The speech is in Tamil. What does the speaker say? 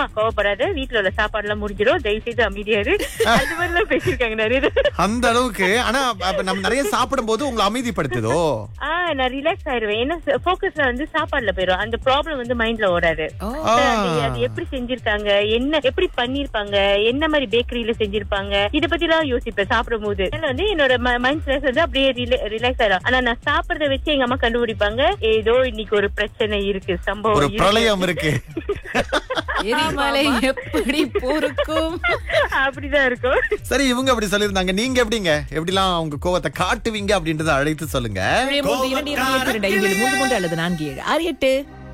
அதிகமா கோவப்படாத வீட்டுல உள்ள சாப்பாடு எல்லாம் முடிஞ்சிடும் தயவு செய்து அமைதியாரு அந்த மாதிரி எல்லாம் பேசியிருக்காங்க நிறைய தடவை. அந்த அளவுக்கு ஆனா அப்ப நம்ம நிறைய சாப்பிடும் போது உங்களை அமைதிப்படுத்துதோ ஆ நான் ரிலாக்ஸ் ஆயிருவேன் ஏன்னா போக்கஸ்ல வந்து சாப்பாடுல போயிடும் அந்த ப்ராப்ளம் வந்து மைண்ட்ல ஓடாது ஓ. அது அது எப்படி செஞ்சிருக்காங்க என்ன எப்படி பண்ணிருப்பாங்க என்ன மாதிரி பேக்கரியில செஞ்சிருப்பாங்க இத பத்தி எல்லாம் யோசிப்பேன் சாப்பிடும் போது அதனால வந்து என்னோட மைண்ட் ஸ்ட்ரெஸ் வந்து அப்படியே ரிலாக்ஸ் ஆயிடும் ஆனா நான் சாப்பிடறத வச்சு எங்க அம்மா கண்டுபிடிப்பாங்க ஏதோ இன்னைக்கு ஒரு பிரச்சனை இருக்கு ஒரு சம்பவம் இருக்கு. பிரளயம் இருக்கு எரிமலை எப்படி பொறுக்கும் அப்படிதான் இருக்கும் சரி இவங்க அப்படி சொல்லியிருந்தாங்க நீங்க எப்படிங்க எப்படிலாம் உங்க கோவத்தை காட்டுவீங்க அப்படின்றத அழைத்து சொல்லுங்க மூன்று இரண்டு இரண்டு எட்டு இரண்டு ஐந்து ஏழு மூன்று மூன்று அல்லது நான்கு ஏழு ஆறு எட்டு